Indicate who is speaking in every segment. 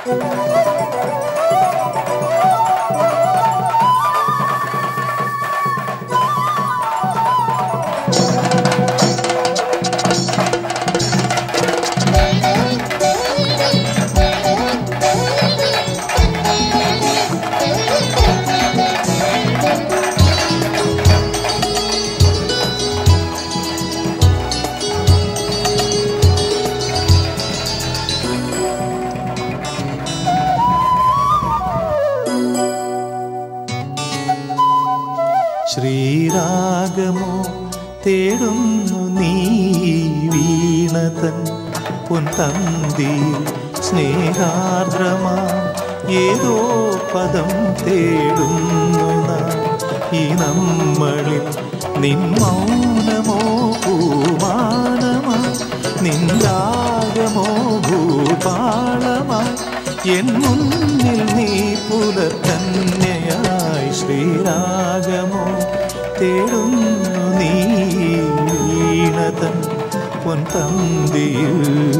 Speaker 1: ശ്രീരാഗമോ തേടുന്നു നീ വീണതൻ പൊൻതന്തിയിൽ സ്നേഹാർദ്രമാ ഏതോ പദം തേടുന്നു നാം ഈ നമ്മളിൽ നിൻ മൗനമോ പൂമാനമാ നിൻ രാഗമോ ഭൂപാളമായി എൻ മുന്നിൽ നീ പുലർക്കന്യയായി ശ്രീരാഗമോ തേടുന്നു നീ വീണതൻ പൊൻതന്തിയിൽ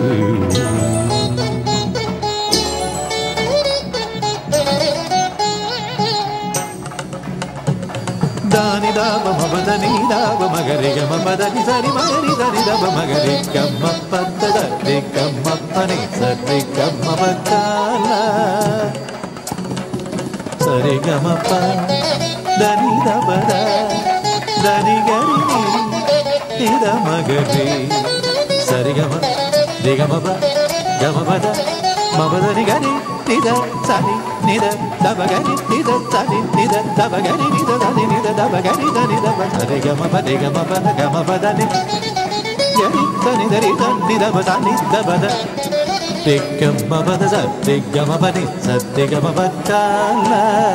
Speaker 1: దాని దాబ మబదని దాబ మగరి గమ పదని సరి మగరి దని దబ మగరి గమ్మ పద్ద దరి గమ్మ పని సరి గమ్మ పద్దాల సరి గమ ప దని దబ ద దని గరి ని నిద మగరి సరి గమ రి గమ ప గమ పద మబదని గరి నిద సని నిద దబ గరి నిద సని నిద దబ గరి నిద దని నిద దబ గరి దని దబ సరి గమ ప రి గమ ప గమ పద ని గరి దని దరి దని దబ దని దబ ద రి గమ పద స రి గమ పని సత్య గమ పచ్చాల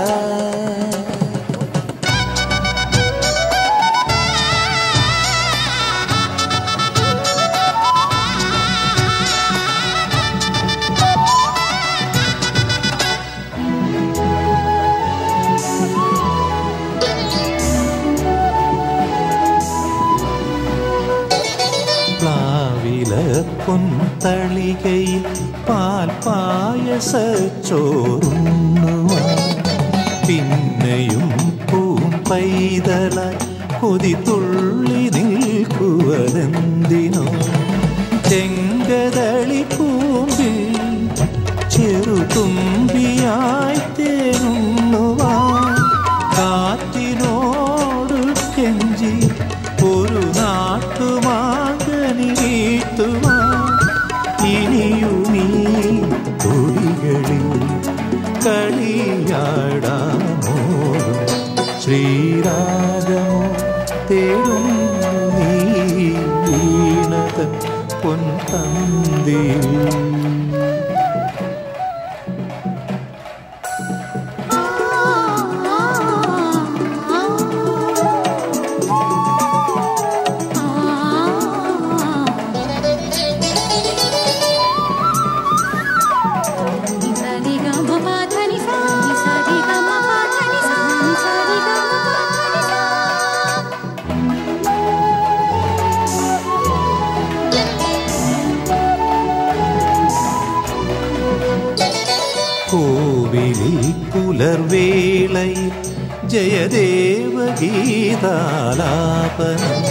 Speaker 1: പ്ലാവില പൊന്തളികയിൽ പാൽ പായസ ചോറുണ്ണുവാൻ പിന്നെയും പൂം പൈതലായി കൊതി തുള്ളി നിൽക്കുവതെന്തിനോ ചെങ്കതളി പൂമ്പിൽ ചെറുതുമ്പിയായി തേനുണ്ണുവാൻ കാറ്റിനോട് കെഞ്ചി ഒരു നാട്ടുമാകനി വീട്ടുവാൻ ഇനിയുമീ തൊടികളിൽ കളിയാടാമോ ശ്രീരാഗമോ തേടുന്നു നീ വീണത പൊൻതന്തിയിൽ കോവിലിൽ പുലർവേളയിൽ ജയദേവഗീതാലാപനം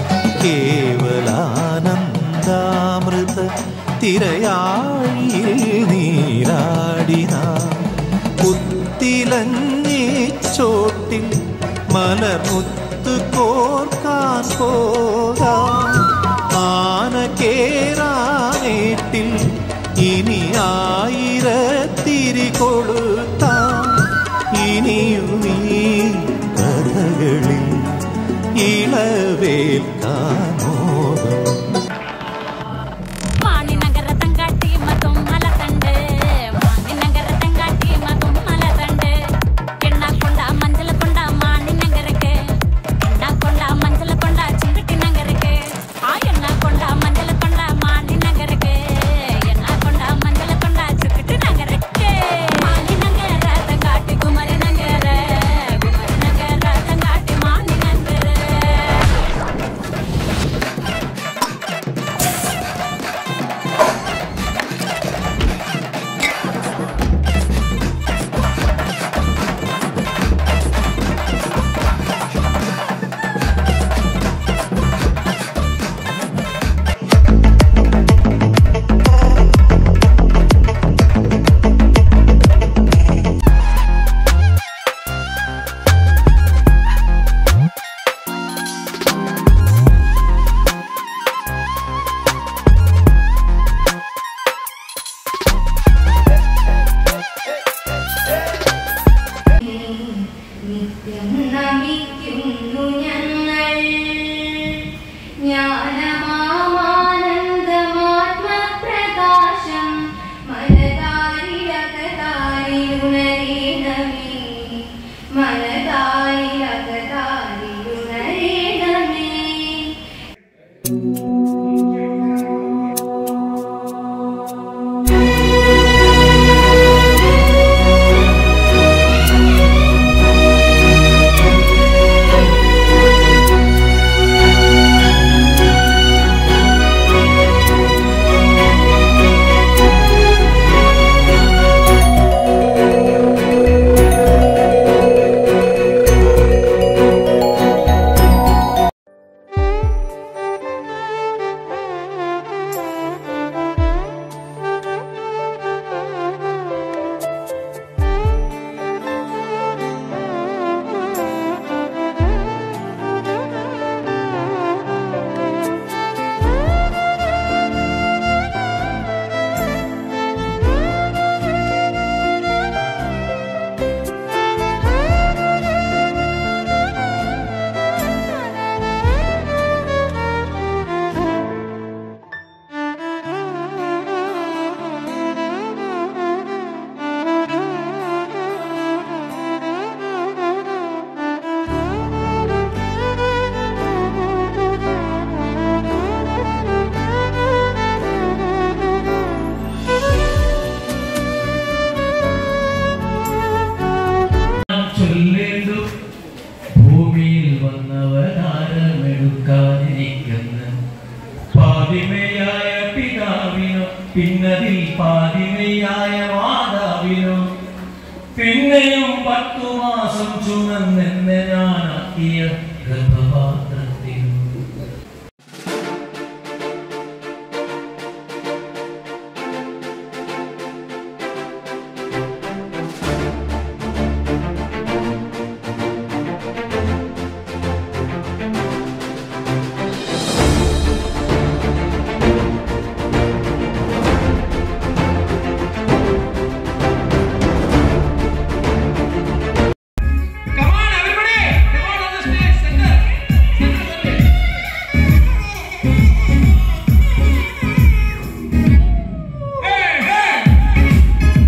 Speaker 1: കേവലാനന്ദാമൃത തിരയാഴിയിൽ നീരാടിന കുത്തിലഞ്ഞി ചോട്ടിൽ മലമുത്ത് കോർക്കാൻ പോകാം ആന കേറാനേട്ടിൽ ഇനി ആയിരത്തിരി കൊളുത്താം ഇനിയും ഈ കഥകളിൽ ഇളവേൽക്കാമോ
Speaker 2: വാണിനഗര തങ്കാട്ടി മതും മലതണ്ട് വാണിനഗര തങ്കാട്ടി മതും മലതണ്ട് എണ്ണാക്കൊണ്ട മഞ്ചല കൊണ്ട മാണിനഗരക്ക് എണ്ണാക്കൊണ്ട മഞ്ചല കൊണ്ട ചിങ്കട്ടി നഗരക്ക് ആ എണ്ണാക്കൊണ്ട മഞ്ചല കൊണ്ട മാണിനഗരക്ക് എണ്ണാക്കൊണ്ട മഞ്ചല കൊണ്ട ചിക്കട്ടി നഗരക്ക് മാണിനഗര
Speaker 3: പത്തു മാസം ചുമന്നെന്നെ ഞാനാക്കിയ ഗർഭപാത്രത്തിൽ Come on, everybody! Come on on the stage, center. Center, center. Hey, hey!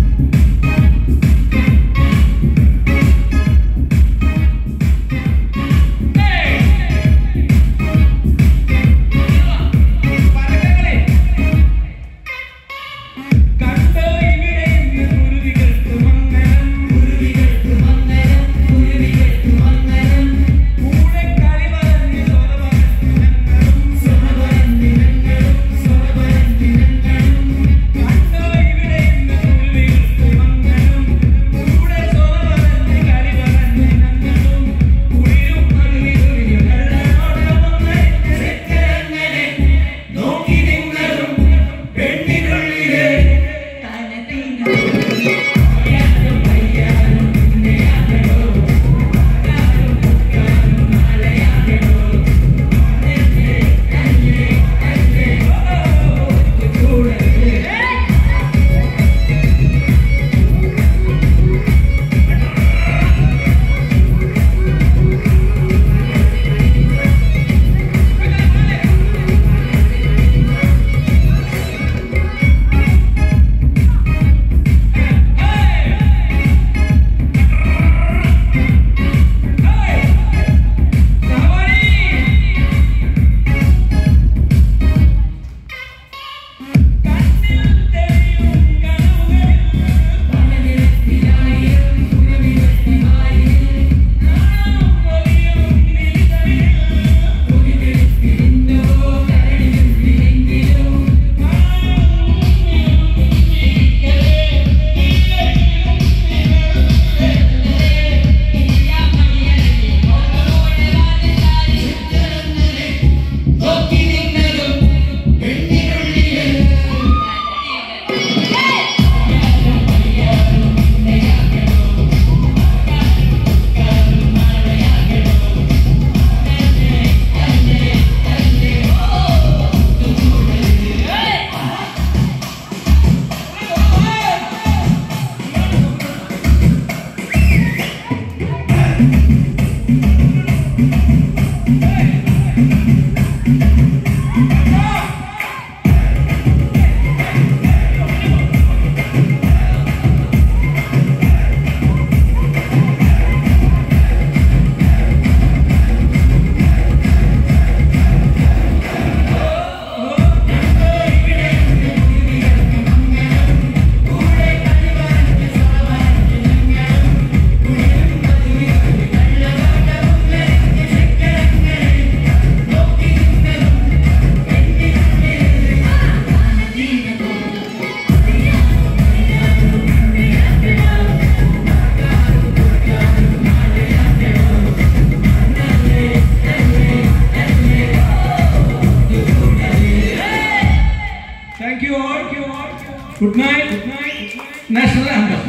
Speaker 3: കണ്ടോ ഇവിടെ ഇന്ന് കുരുവികൾക്ക് മങ്ങനം കുരുവികൾക്ക് മങ്ങനം കുരുവികൾക്ക് മങ്ങനം കൂടെ കളി പറഞ്ഞ് സ്വരപരഞ്ഞിനങ്ങളും സ്വരപരഞ്ഞിനങ്ങളും കണ്ടോ ഇവിടെ ഇന്ന് കുരുവികൾക്ക് മങ്ങനം കൂടെ സ്വരപരഞ്ഞ് കളി പറഞ്ഞിനങ്ങളും കുളിരും മരുവിലും കള്ളനോടമൊന്ന് ചെക്കരങ്ങനെ നോക്കി നിങ്ങളും പെണ്ണിനുള്ളിലെ Thank you all. Good night. National anthem.